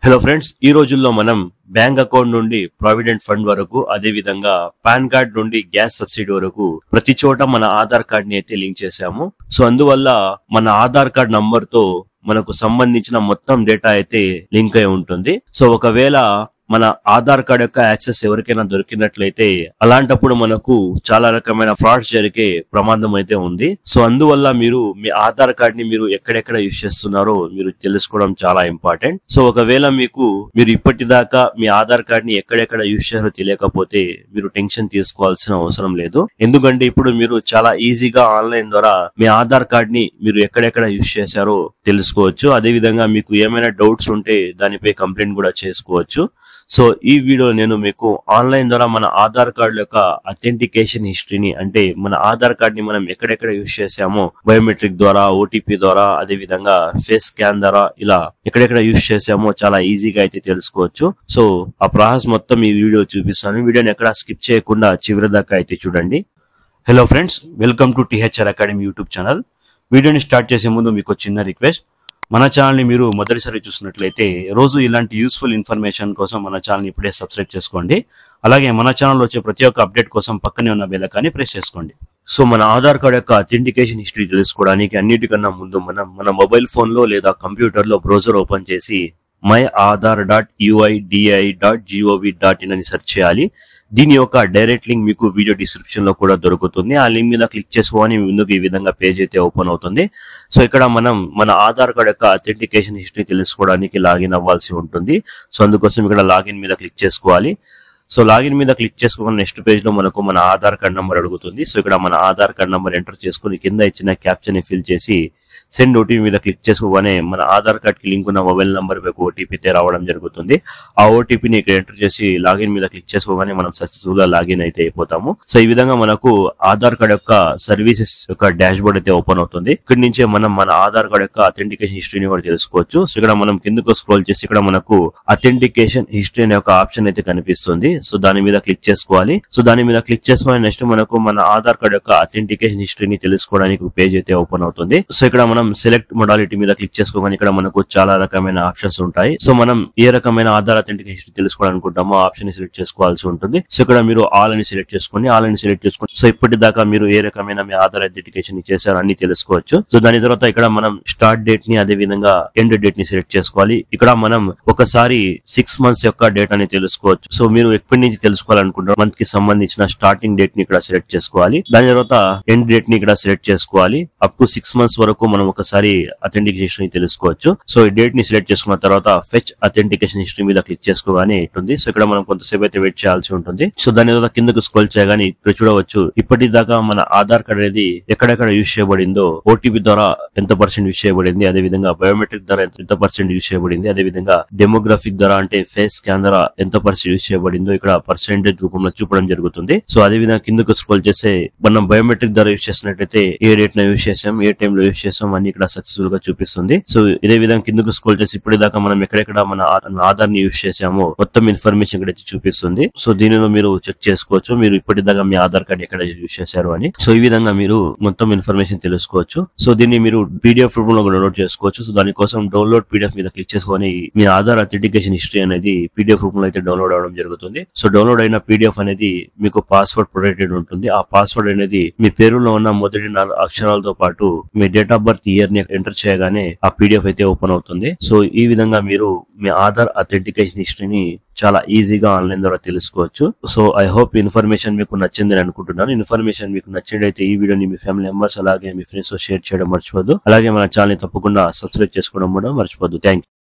hello friends ఈ రోజుల్లో మనం బ్యాంక్ అకౌంట్ నుండి ప్రావిడెంట్ ఫండ్ వరకు అదే విధంగా పాన్ కార్డ్ నుండి గ్యాస్ సబ్సిడీ వరకు ప్రతి చోట మన ఆధార్ కార్డ్ ని అయితే లింక్ చేశాము సో అందువల్ల మన ఆధార్ కార్డ్ నంబర్ తో మనకు సంబంధించిన మొత్తం డేటా అయితే లింక్ అయి ఉంటుంది సో ఒకవేళ మన ఆధార్ కార్డ్ యొక్క యాక్సెస్ ఎవరికైనా దొరికినట్లయితే అలాంటప్పుడు మనకు చాలా రకమైన ఫ్రాడ్స్ జరిగే ప్రమాదం అయితే ఉంది సో అందువల్ల మీరు మీ ఆధార్ కార్డ్ ని మీరు ఎక్కడెక్కడ యూజ్ చేస్తున్నారో మీరు తెలుసుకోవడం చాలా ఇంపార్టెంట్ సో ఒకవేళ మీకు మీరు ఇప్పటిదాకా మీ ఆధార్ కార్డ్ ని ఎక్కడెక్కడ యూజ్ చేయాలో తెలియకపోతే మీరు టెన్షన్ తీసుకోవాల్సిన అవసరం లేదు ఎందుకంటే ఇప్పుడు మీరు చాలా ఈజీగా ఆన్లైన్ ద్వారా మీ ఆధార్ కార్డ్ ని మీరు ఎక్కడెక్కడ యూజ్ చేశారో తెలుసుకోవచ్చు అదే విధంగా మీకు ఏమైనా డౌట్స్ ఉంటే దానిపై కంప్లైంట్ కూడా చేసుకోవచ్చు సో ఈ వీడియో నేను మీకు ఆన్లైన్ ద్వారా మన ఆధార్ కార్డు యొక్క అథెంటికేషన్ హిస్టరీని అంటే మన ఆధార్ కార్డ్ ని మనం ఎక్కడెక్కడ యూజ్ చేసామో బయోమెట్రిక్ ద్వారా ఓటీపీ ద్వారా అదే విధంగా ఫేస్ స్కాన్ ద్వారా ఇలా ఎక్కడెక్కడ యూజ్ చేసామో చాలా ఈజీగా అయితే తెలుసుకోవచ్చు సో ఆ ప్రాసెస్ మొత్తం ఈ వీడియో చూపిస్తాను వీడియోని ఎక్కడ స్కిప్ చేయకుండా చివరి దాకా అయితే చూడండి hello friends welcome to THR academy YouTube channel వీడియోని స్టార్ట్ చేసే ముందు మీకు ఒక చిన్న రిక్వెస్ట్ మన ఛానల్ ని మీరు మొదటిసారి చూసినట్లయితే రోజు ఇలాంటి యూస్ఫుల్ ఇన్ఫర్మేషన్ కోసం మన ఛానల్ ఇప్పుడే సబ్స్క్రైబ్ చేసుకోండి అలాగే మన ఛానల్ వచ్చే ప్రతి ఒక్క అప్డేట్ కోసం పక్కనే ఉన్న బెల్ ఐకాన్ని ప్రెస్ చేసుకోండి సో మన ఆధార్ కార్డ్ యొక్క అథెంటికేషన్ హిస్టరీ తెలుసుకోవడానికి అన్నిటికన్నా ముందు మనం మన మొబైల్ ఫోన్ లో లేదా కంప్యూటర్ లో బ్రౌజర్ ఓపెన్ చేసి my Aadhaar dot UIDAI dot GOV dot in అని సెర్చ్ చేయాలి దీని యొక్క డైరెక్ట్ లింక్ మీకు వీడియో డిస్క్రిప్షన్ లో కూడా దొరుకుతుంది ఆ లింక్ మీద క్లిక్ చేసుకొని ముందుకు ఈ విధంగా పేజ్ అయితే ఓపెన్ అవుతుంది సో ఇక్కడ మనం మన ఆధార్ కార్డ్ యొక్క అథెంటికేషన్ హిస్టరీ తెలుసుకోవడానికి లాగిన్ అవ్వాల్సి ఉంటుంది సో అందుకోసం ఇక్కడ లాగిన్ మీద క్లిక్ చేసుకోవాలి సో లాగిన్ మీద క్లిక్ చేసుకున్న నెక్స్ట్ పేజ్ లో మనకు మన ఆధార్ కార్డ్ నంబర్ అడుగుతుంది సో ఇక్కడ మన ఆధార్ కార్డ్ నంబర్ ఎంటర్ చేసుకుని కింద ఇచ్చిన క్యాప్చర్ ని ఫిల్ చేసి సెండ్ ఓటీపీ మీద క్లిక్ చేసుకోగానే మన ఆధార్ కార్డ్ కి లింక్ ఉన్న మొబైల్ నంబర్ పైకి ఓటీపీ అయితే రావడం జరుగుతుంది ఆ ఓటీపీని ఇక్కడ ఎంటర్ చేసి లాగిన్ మీద క్లిక్ చేసుకోగానే మనం సక్సెస్ఫుల్ గా లాగిన్ అయితే అయిపోతాము సో ఈ విధంగా మనకు ఆధార్ కార్డ్ యొక్క సర్వీసెస్ యొక్క డాష్ బోర్డ్ అయితే ఓపెన్ అవుతుంది ఇక్కడ నుంచే మనం మన ఆధార్ కార్డ్ యొక్క అథెంటికేషన్ హిస్టరీని కూడా తెలుసుకోవచ్చు సో ఇక్కడ మనం కిందకు స్క్రోల్ చేసి ఇక్కడ మనకు అథెంటికేషన్ హిస్టరీ అనే ఒక ఆప్షన్ అయితే కనిపిస్తుంది సో దాని మీద క్లిక్ చేసుకోవాలి సో దాని మీద క్లిక్ చేసుకుని నెక్స్ట్ మనకు మన ఆధార్ కార్డ్ యొక్క అథెంటికేషన్ హిస్టరీని తెలుసుకోవడానికి పేజ్ అయితే ఓపెన్ అవుతుంది సో ఇక్కడ మనం సెలెక్ట్ మొడాలిటీ మీద క్లిక్ చేసుకోగానే ఇక్కడ మనకు చాలా రకమైన ఆప్షన్స్ ఉంటాయి సో మనం ఏ రకమైన ఆధార్ అథెంటికేషన్ హిస్టరీ తెలుసుకోవాలనుకుంటామో ఆ ఆప్షన్ ని సెలెక్ట్ చేసుకోవాల్సి ఉంటుంది సో ఇక్కడ మీరు ఆల్ అని సెలెక్ట్ చేసుకోండి ఆల్ అని సెలెక్ట్ చేసుకోండి సో ఇప్పటిదాకా మీరు ఏ రకమైన మీ ఆధార్ అథెంటికేషన్ చేశారో అన్ని తెలుసుకోవచ్చు సో దాని తర్వాత ఇక్కడ మనం స్టార్ట్ డేట్ ని అదే విధంగా ఎండ్ డేట్ ని సెలెక్ట్ చేసుకోవాలి ఇక్కడ మనం ఒకసారి సిక్స్ మంత్స్ యొక్క డేట్ అని తెలుసుకోవచ్చు సో మీరు ఎప్పటి నుంచి తెలుసుకోవాలనుకుంటారు మంత్ కి సంబంధించిన స్టార్టింగ్ డేట్ ని ఇక్కడ సెలెక్ట్ చేసుకోవాలి దాని తర్వాత ఎండ్ డేట్ ని ఇక్కడ సెలెక్ట్ చేసుకోవాలి అప్ టు సిక్స్ మంత్స్ వరకు మనం ఒకసారి అథెంటికేషన్ తెలుసుకోవచ్చు సో ఈ డేట్ ని సెలెక్ట్ చేసుకున్న తర్వాత ఫెచ్ అథెంటికేషన్ హిస్టరీ మీద క్లిక్ చేసుకోగానే ఉంటుంది సో ఇక్కడ మనం కొంతసేపు అయితే వెయిట్ చేయాల్సి ఉంటుంది సో దాని తర్వాత కిందకు స్క్రోల్ చేయగానే ఇక్కడ చూడవచ్చు ఇప్పటిదాకా మన ఆధార్ కార్డ్ అనేది ఎక్కడెక్కడ యూజ్ చేయబడిందో ఓటీపీ ద్వారా ఎంత పర్సెంట్ యూజ్ చేయబడింది అదే విధంగా బయోమెట్రిక్ ద్వారా ఎంత- ఎంత పర్సెంట్ యూజ్ చేయబడింది అదే విధంగా డెమోగ్రఫిక్ ద్వారా అంటే ఫేస్ స్కాన్ ద్వారా ఎంత పర్సెంట్ యూజ్ చేయబడిందో ఇక్కడ పర్సెంటేజ్ రూపంలో చూపడం జరుగుతుంది సో అదే విధంగా కిందకు స్క్రోల్ చేస్తే మనం బయోమెట్రిక్ ద్వారా యూజ్ చేసినట్టయితే ఏ రేట్ లో యూజ్ చేసాం ఏ టైం లో యూజ్ చేసాం అన్ని ఇక్కడ సక్సెస్ఫుల్ గా చూపిస్తుంది సో ఇదే విధంగా కిందకు స్క్రోల్ చేసి ఇప్పటిదాకా మనం ఎక్కడెక్కడ మన ఆ- మన ఆధార్ ని యూజ్ చేసామో మొత్తం ఇన్ఫర్మేషన్ ఇక్కడ అయితే చూపిస్తుంది సో దీనిలో మీరు చెక్ చేసుకోవచ్చు మీరు ఇప్పటిదాకా మీ ఆధార్ కార్డ్ ఎక్కడ యూజ్ చేశారు అని సో ఈ విధంగా మీరు మొత్తం ఇన్ఫర్మేషన్ తెలుసుకోవచ్చు సో దీన్ని మీరు పీడిఎఫ్ రూపంలో డౌన్లోడ్ చేసుకోవచ్చు సో దానికోసం డౌన్లోడ్ పీడిఎఫ్ మీద క్లిక్ చేసుకొని మీ ఆధార్ అథెంటికేషన్ హిస్టరీ అనేది పీడిఎఫ్ రూపంలో అయితే డౌన్లోడ్ అవడం జరుగుతుంది సో డౌన్లోడ్ అయిన పీడిఎఫ్ అనేది మీకు పాస్వర్డ్ ప్రొటెక్టెడ్ ఉంటుంది ఆ పాస్వర్డ్ అనేది మీ పేరులో ఉన్న మొదటి నాలుగు అక్షరాలతో పాటు మీ డేట్ ఆఫ్ బర్త్ ఇయర్ ని ఎంటర్ చేయగానే ఆ పీడిఎఫ్ అయితే ఓపెన్ అవుతుంది సో ఈ విధంగా మీరు మీ ఆధార్ అథెంటికేషన్ హిస్టరీని చాలా ఈజీగా ఆన్లైన్ ద్వారా తెలుసుకోవచ్చు సో ఐ హోప్ ఇన్ఫర్మేషన్ మీకు నచ్చిందని అనుకుంటున్నాను ఇన్ఫర్మేషన్ మీకు నచ్చినట్లయితే ఈ వీడియోని మీ ఫ్యామిలీ మెంబర్స్ అలాగే మీ ఫ్రెండ్స్ తో షేర్ చేయడం మర్చిపోద్దు అలాగే మన ఛానల్ తప్పకుండా సబ్స్క్రైబ్ చేసుకోవడం కూడా మర్చిపోద్దు థ్యాంక్